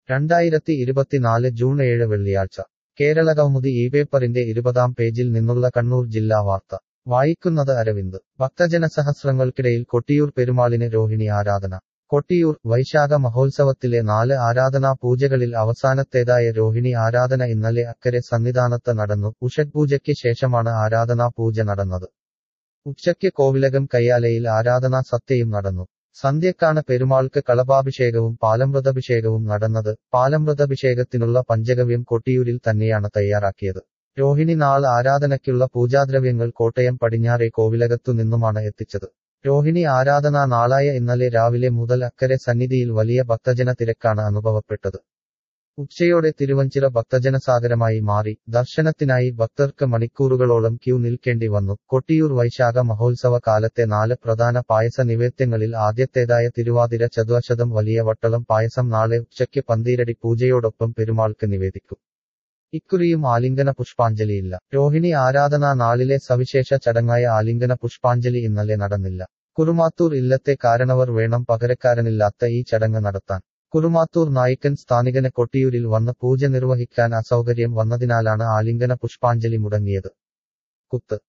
രണ്ടായിരത്തി ഇരുപത്തിനാല് ജൂൺ ഏഴ് വെള്ളിയാഴ്ച കേരളകൗമുദി ഈ പേപ്പറിന്റെ ഇരുപതാം പേജിൽ നിന്നുള്ള കണ്ണൂർ ജില്ലാ വാർത്ത വായിക്കുന്നത് അരവിന്ദ് ഭക്തജനസഹസ്രങ്ങൾക്കിടയിൽ കൊട്ടിയൂർ പെരുമാളിന് രോഹിണി ആരാധന കൊട്ടിയൂർ വൈശാഖ മഹോത്സവത്തിലെ നാല് ആരാധനാ പൂജകളിൽ അവസാനത്തേതായ രോഹിണി ആരാധന ഇന്നലെ അക്കരെ സന്നിധാനത്ത് നടന്നു ഉഷപൂജയ്ക്ക് ശേഷമാണ് ആരാധനാ പൂജ നടന്നത് ഉച്ചയ്ക്ക് കോവിലകം കയ്യാലയിൽ ആരാധനാ സത്യയും നടന്നു സന്ധ്യക്കാണ് പെരുമാൾക്ക് കളഭാഭിഷേകവും പാലമൃതഭിഷേകവും നടന്നത് പാലമൃതഭിഷേകത്തിനുള്ള പഞ്ചഗവ്യം കൊട്ടിയൂരിൽ തന്നെയാണ് തയ്യാറാക്കിയത് രോഹിണി നാൾ ആരാധനയ്ക്കുള്ള പൂജാദ്രവ്യങ്ങൾ കോട്ടയം പടിഞ്ഞാറെ കോവിലകത്തു നിന്നുമാണ് എത്തിച്ചത് രോഹിണി ആരാധനാ നാളായ ഇന്നലെ രാവിലെ മുതൽ അക്കരെ സന്നിധിയിൽ വലിയ ഭക്തജന തിരക്കാണ് അനുഭവപ്പെട്ടത് ഉച്ചയോടെ തിരുവഞ്ചിറ ഭക്തജനസാഗരമായി മാറി ദർശനത്തിനായി ഭക്തർക്ക് മണിക്കൂറുകളോളം ക്യൂ നിൽക്കേണ്ടി വന്നു കൊട്ടിയൂർ വൈശാഖ മഹോത്സവ കാലത്തെ നാല് പ്രധാന പായസ നിവേദ്യങ്ങളിൽ ആദ്യത്തേതായ തിരുവാതിര ചതുവശതം വലിയ വട്ടളം പായസം നാളെ ഉച്ചയ്ക്ക് പന്തീരടി പൂജയോടൊപ്പം പെരുമാൾക്ക് നിവേദിക്കും ഇക്കുറിയും ആലിംഗന പുഷ്പാഞ്ജലിയില്ല രോഹിണി ആരാധനാ നാളിലെ സവിശേഷ ചടങ്ങായ ആലിംഗന പുഷ്പാഞ്ജലി ഇന്നലെ നടന്നില്ല കുറുമാത്തൂർ ഇല്ലത്തെ കാരണവർ വേണം പകരക്കാരനില്ലാത്ത ഈ ചടങ്ങ് നടത്താൻ കുറുമാത്തൂർ നായിക്കൻ സ്ഥാനികന് കൊട്ടിയൂരിൽ വന്ന് പൂജ നിർവഹിക്കാൻ അസൗകര്യം വന്നതിനാലാണ് ആലിംഗന പുഷ്പാഞ്ജലി മുടങ്ങിയത് കുത്ത്